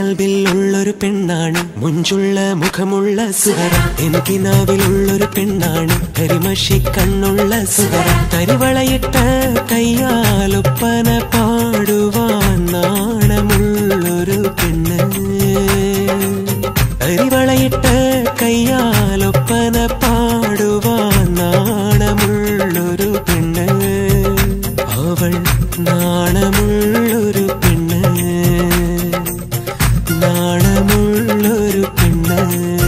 കൽബിൽ ഉള്ളൊരു പെണ്ണാണ് മുഞ്ചുള്ള മുഖമുള്ള സുഹറ എൻ കിനാവിലുള്ളൊരു പെണ്ണാണ് കരിമഷി കണ്ണുള്ള സുഹറ തരിവളയിട്ട കയ്യാലൊപ്പന പാടുവാൻ നാണമുള്ളൊരു പെണ്ണ് തരിവളയിട്ട കയ്യാലൊപ്പന പാടുവാൻ നാണമുള്ളൊരു പെണ്ണ് അവൾ നാണമുള്ളൊരു പെണ്ണ് നാണമുള്ളൊരു പെണ്ണ്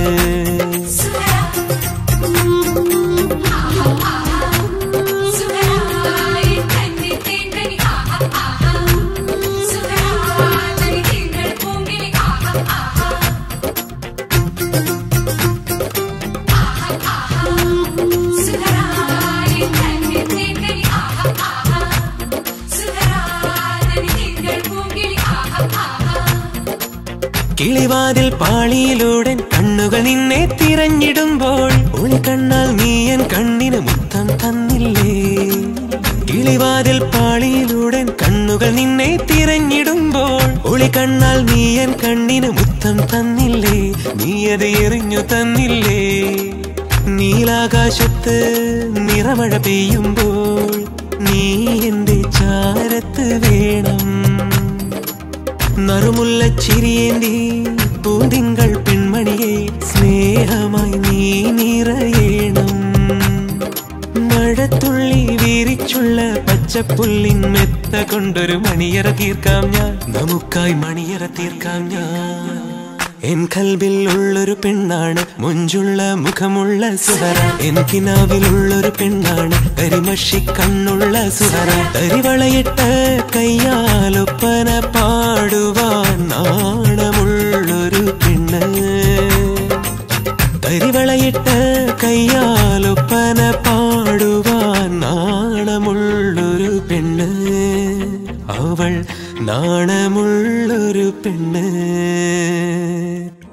കിളിവാതിൽ പാളിയിലൂടെ കണ്ണുകൾ നിന്നെ തിരഞ്ഞിടുമ്പോൾ ഒളി കണ്ണാൽ നീയൻ കണ്ണിന് മുത്തം തന്നില്ലേ കിളിവാതിൽ പാളിയിലൂടെ കണ്ണുകൾ നിന്നെ തിരഞ്ഞിടുമ്പോൾ ഒളി കണ്ണാൽ നീയൻ കണ്ണിന് മുത്തം തന്നില്ലേ നീ അത് എറിഞ്ഞു തന്നില്ലേ നീലാകാശത്ത് നിറമഴ പെയ്യുമ്പോൾ നീ എന്റെ ചാരത്ത് വേണം നറുമുല്ല ചിരിയേന്തി പൂതിങ്കൾ പെൺമണിയെ സ്നേഹമായി നീ നിറയേണം മഴത്തുള്ളി വീരിച്ചുള്ള പച്ചപ്പുല്ലിൻ മെത്ത കൊണ്ടൊരു മണിയറ തീർക്കാം ഞാൻ നമുക്കായി മണിയറ തീർക്കാം ഞാൻ എൻ കൽബിൽ ഉള്ളൊരു പെണ്ണാണ് മുഞ്ചുള്ള മുഖമുള്ള സുഹറ എൻ കിനാവിലുള്ളൊരു പെണ്ണാണ് കരിമഷി കണ്ണുള്ള സുഹറ തരിവളയിട്ട കയ്യാലൊപ്പന പാടുവാൻ നാണമുള്ളൊരു പെണ്ണ് തരിവളയിട്ട കയ്യാലൊപ്പന പാടുവാൻ നാണമുള്ളൊരു പെണ്ണ് അവൾ നാണമുള്ളൊരു പെണ്ണ്